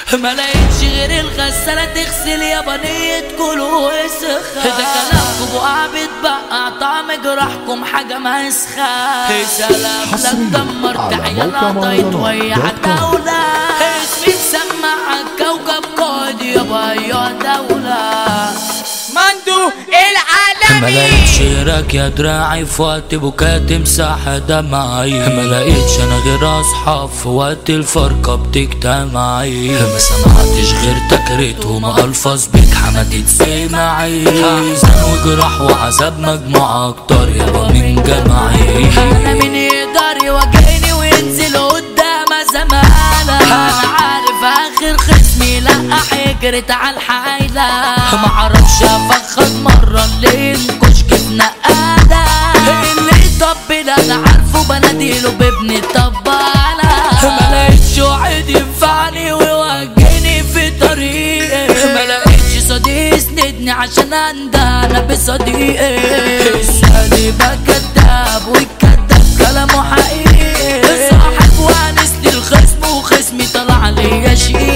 ما لقيتش غير الغسالة تغسل يابانية كل وسخة ده كلامكم بقع بتبقع طعم جراحكم حاجة مسخة سلام لك دمرت على عيال موقع قضيت مهرجانات ويا دوت كوم. الدولة اسمي مسمع عالكوكب قائد يابا يا دولة مندو ما العالمي لقيتش غيرك يا دراعي في وقت بكاء تمسح دمعي ما لقيتش انا غير اصحاب في وقت الفرقة بتجتمعي ما سمعتش غير تكريتهم الفاظ بيك حمدت سمعي احزان وجراح وعذاب مجموعة اكتر يابا من جمعي انا مين يقدر يواجهني وينزل قدام زمانة انا عارف اخر خصمي لا حجرت على الحايلة ما اعرفش افخد مرة اللي ينكش جبنا قادة اللي يطبل انا عارفه بناديله بابن الطبالة ما لقيتش واحد ينفعني ويوجهني في طريقي ما لقيتش صديق يسندني عشان اندى انا بصديقي السالب كداب والكداب كلامه حقيقي صاحب وانس للخصم وخصمي طلع لي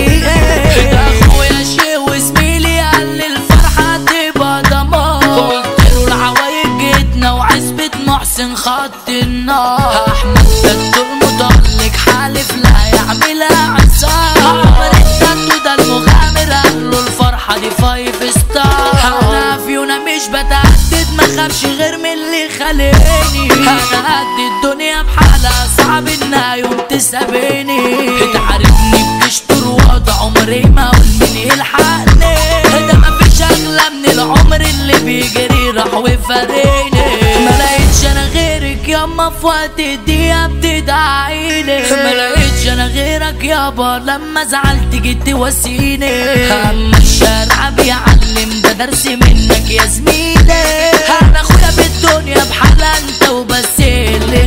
شيء ده اخويا شيء وزميلي قال لي الفرحه تبقى دمار قلت له العوايد جيتنا وعزبة محسن خط النار احمد ده المتألق حالف لا يعملها عصام عمر التاتو ده المغامر قال له الفرحة دي فايف ستار انا فيونا مش بتعدد ما خافش غير من اللي خلقني انا قد الدنيا بحالها صعب انها يوم تسابيني تعرفني بتشتر وضع عمري ما اقول مين يلحقني ده مفيش اغلى من العمر اللي بيجري راح وفارقني ما لقيتش انا غيرك ياما في وقت الدقيقة بتدعيلي ما لقيتش انا غيرك يابا لما زعلت جيت تواسيني اما الشارع بيعلم ده درس منك يا زميلي انا اخويا بالدنيا بحالها انت وبس اللي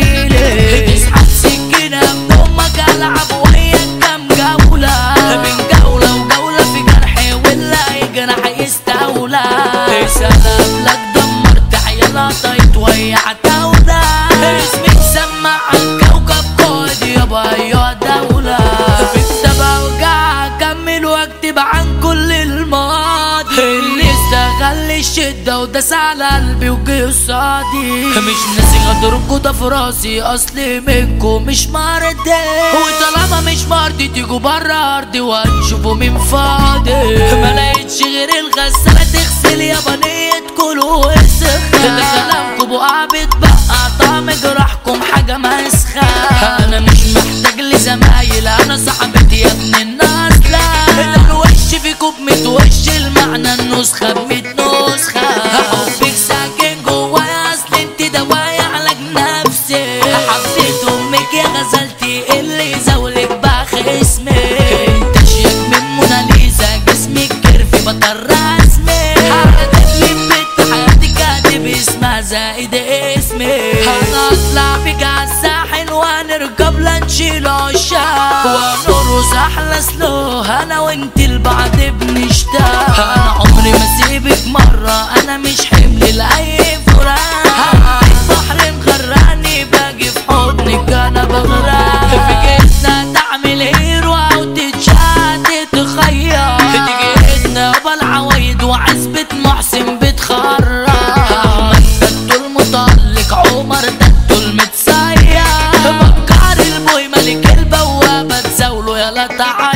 صفيلي تسحب سكينة من امك العب وياك كام جولة من جولة وجولة في جرحي واللي يجرح يستولى سلام لك دمرت عيالها طيت ويا عتاولة اسمي مسمع الكوكب قائد يابا يا دولة في كتاب اوجع اكمل واكتب عن كل الماضي اللي استغل الشدة وداس على قلبي وجه قصادي مش ناسي غدركوا ده في راسي اصلي منكوا مش مرضي وطالما مش مرضي تيجوا برا ارضي وهتشوفوا مين فاضي ما لقيتش غير الغسالة تغسل يابانية كل وسخة ده كلامكوا بقع بتبقع طعم جراحكم حاجة مسخة انا مش محتاج لزمايل انا صاحبتي يا ابن الناس لا الوش فيكم متوش المعنى النسخة بميت نسخة حبك ساكن جوايا اصل انت دوايا علاج نفسي حبيت امك يا غزلتي اللي زولك بقى خصمي انت شيك من موناليزا جسمك كيرفي بطل رسمي حياتك لي بنت حياتي كاتب اسمها زائد اسمي انا اطلع بيك عالساحل وهنركب لنشيل عشاق ونرقص احلى سلو انا وانت البعض بنشتاق انا عمري ما سيبك مرة انا مش حمل لاي فراق البحر مغرقني باجي في حضنك انا بغرق في جيتنا تعمل هيرو او تتشات تخير في جيتنا بالعوايد وعزبة محسن بتخرج احمد دتو المطلق عمر دتو المتسير بكار البوي ملك البوابة تزاوله يلا تعال